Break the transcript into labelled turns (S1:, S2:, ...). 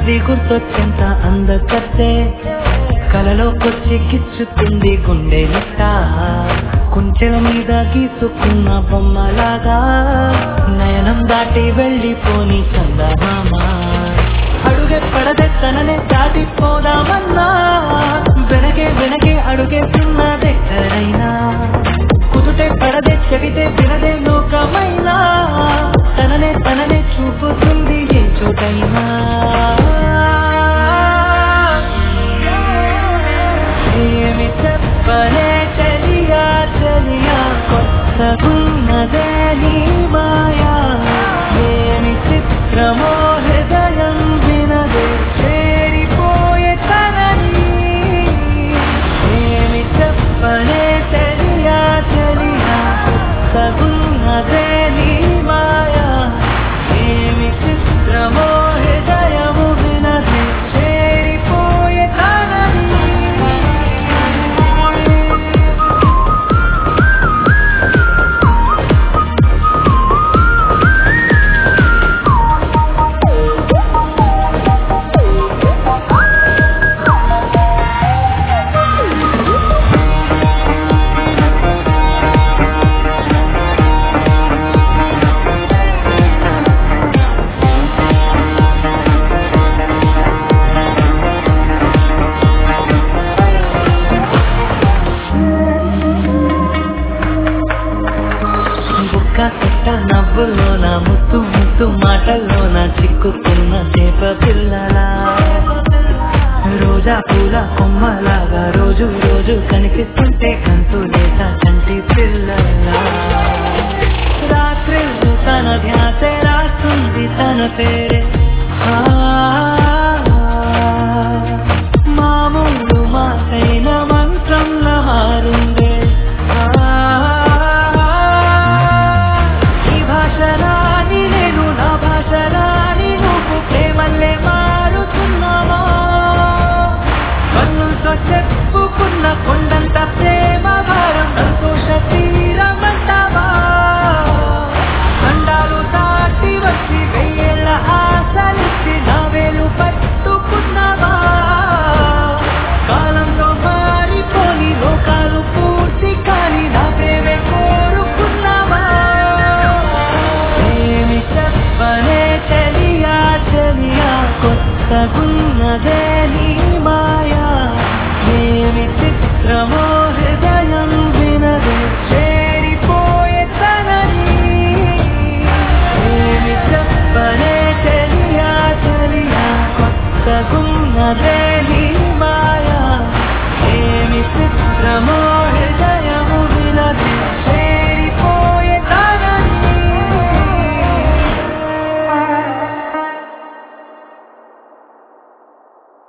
S1: రాత్రి గుర్తొచ్చేంత అందకత్తే కలలోకొచ్చి గిచ్చుతుంది గుండె నిట్ట కుంచెల మీద గీసుకున్న బొమ్మలాగా నయనం దాటి వెళ్ళిపోని చందమామ అడుగే పడదే తననే దాటిపోదామన్నా వెనకే వెనకే అడుగేస్తున్న దగ్గరైనా కుదుటే పడదే చెవితే వినదే లోకమైనా తననే తననే చూపుతుంది ఏ చోటైనా ఏమి చెప్పలే చలియా చలియా కొత్తగున్నదే నీ మాయా ఏమి చిత్రమో హృదయం వినదే చేరిపోయే తనని ఏమి చెప్పలే చలియా చలియా కొత్తగున్నదే నీ మాయా ఏమి చిత్రమో హృదయము వినదే చేరిపోయే తనని బుక్క కట్ట నవ్వులోన ముత్తు ముత్తు మాటల్లోన చిక్కుకున్న చేప పిల్లలా రోజా పూల కొమ్మలాగా రోజు రోజు కనిపిస్తుంటే కంతు లేక కంటి పిల్లలా రాత్రి తన ధ్యాస రాస్తుంది తన పేరే ఆ